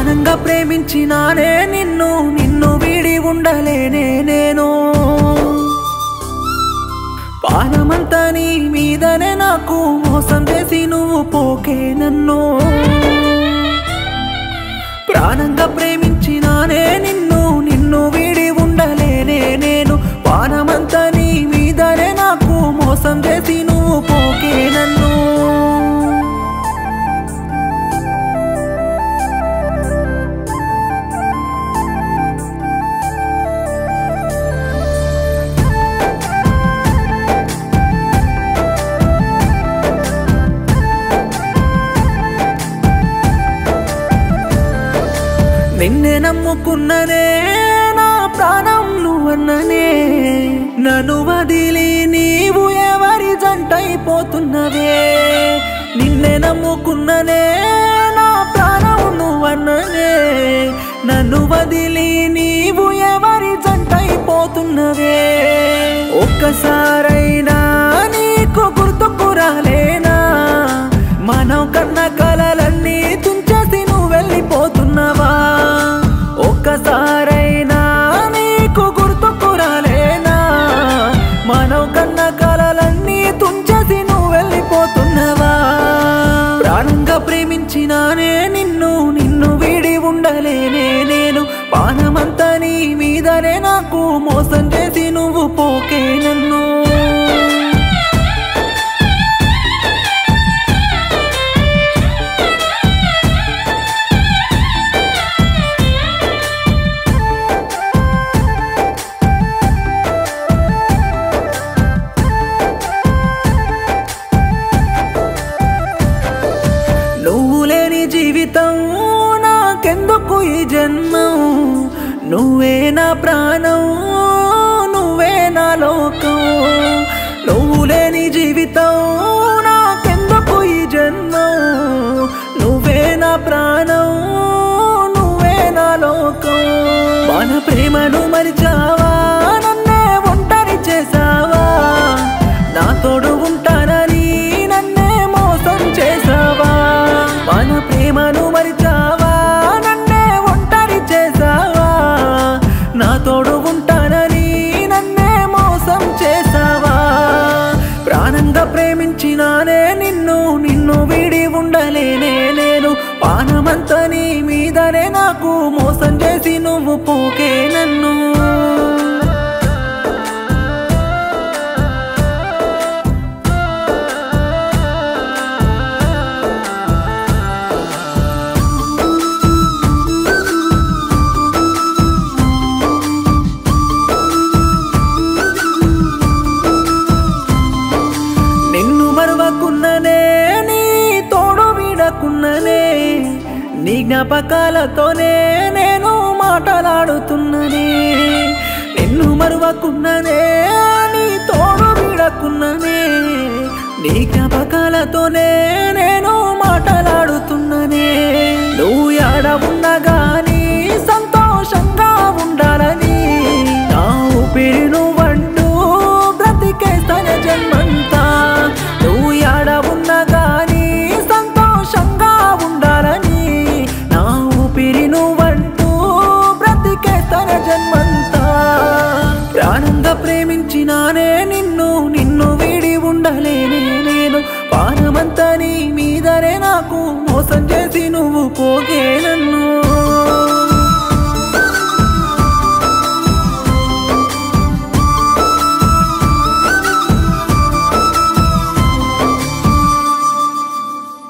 ప్రాణంగా ప్రేమించినానే నిన్ను నిన్ను వీడి ఉండలేనే నేను పానమంతా నీ మీదనే నాకు మోసం చేసి నువ్వు పోకే నన్ను ప్రాణంగా ప్రేమించినానే నిన్ను నిన్ను వీడి ఉండలేనే నేను పానమంతా నీ మీదనే నాకు మోసం చేసి నువ్వు పోకే నన్ను నిన్నే నమ్ముకున్ననే నా ప్రాణం నువ్వన్ననే నన్ను వదిలి నీవు ఎవరి జంటైపోతున్నవే నిన్నే నమ్ముకున్ననే నా ప్రాణం నువ్వన్ననే నన్ను వదిలి నీవు ఎవరి జంటైపోతున్నవే ఒక్కసారైనా నీకు గుర్తుకు రాలేనా మనం కన్న కలలన్నీ తుంచేసి నువ్వు వెళ్ళిపోతున్నావా ఒక్కసారైనా నీకు గుర్తుకు రాలేనా మనం కన్న కలలన్నీ తుంచేసి నువ్వు వెళ్ళిపోతున్నావా ప్రాణంగా ప్రేమించినానే నిన్ను నిన్ను వీడి ఉండలేనే నేను పానమంతా నీ మీదనే నాకు మోసం చేసి నువ్వు పోకే నన్ను నువ్వు లేని జీవితం నాకెందుకు ఈ జన్మం నువ్వే నా ప్రాణం నువ్వే నా లోకం నువ్వు లేని జీవితం నాకెందుకు ఈ జన్మం నువ్వే నా ప్రాణం నువ్వే నా లోకం మన ప్రేమను మరిచావా నన్నే ఒంటరి చేసావా నా తోడు ఉంటానని నన్నే మోసం చేసావా మన ప్రేమను మరిచావా నన్నే ఒంటరి చేసావా నా తోడు ఉంటానని నన్నే మోసం చేసావా ప్రాణంగా ప్రేమించినానే నిన్ను నిన్ను వీడి ఉండలేనే నేను పానమంతా నీ మీదనే నాకు మోసం చేసి నువ్వు పోకే నన్ను నిన్ను మరువకున్ననే నీ తోడు వీడకున్ననే నీ జ్ఞాపకాలతోనే నేను మాటలాడుతున్ననే నిన్ను మరువకున్ననే నీ తోడు వీడకున్ననే నీ జ్ఞాపకాలతోనే నేను మాటలాడుతున్ననే నువ్వు ఎడ ఉన్నా గానీ సంతోషంగా ఉండాలని నా ఊపిరి నువ్వంటూ బ్రతికేస్తానే జన్మంతా నువ్వు ఎడ ఉన్నా గానీ సంతోషంగా ఉండాలని నా ఊపిరి నువ్వంటూ బ్రతికేస్తానే జన్మంతా ప్రాణంగా ప్రేమించినానే నిన్ను నిన్ను వీడి ఉండలేనే నేను పానమంతా నీ మీదనే నాకు మోసం చేసి నువ్వు పోగే నన్ను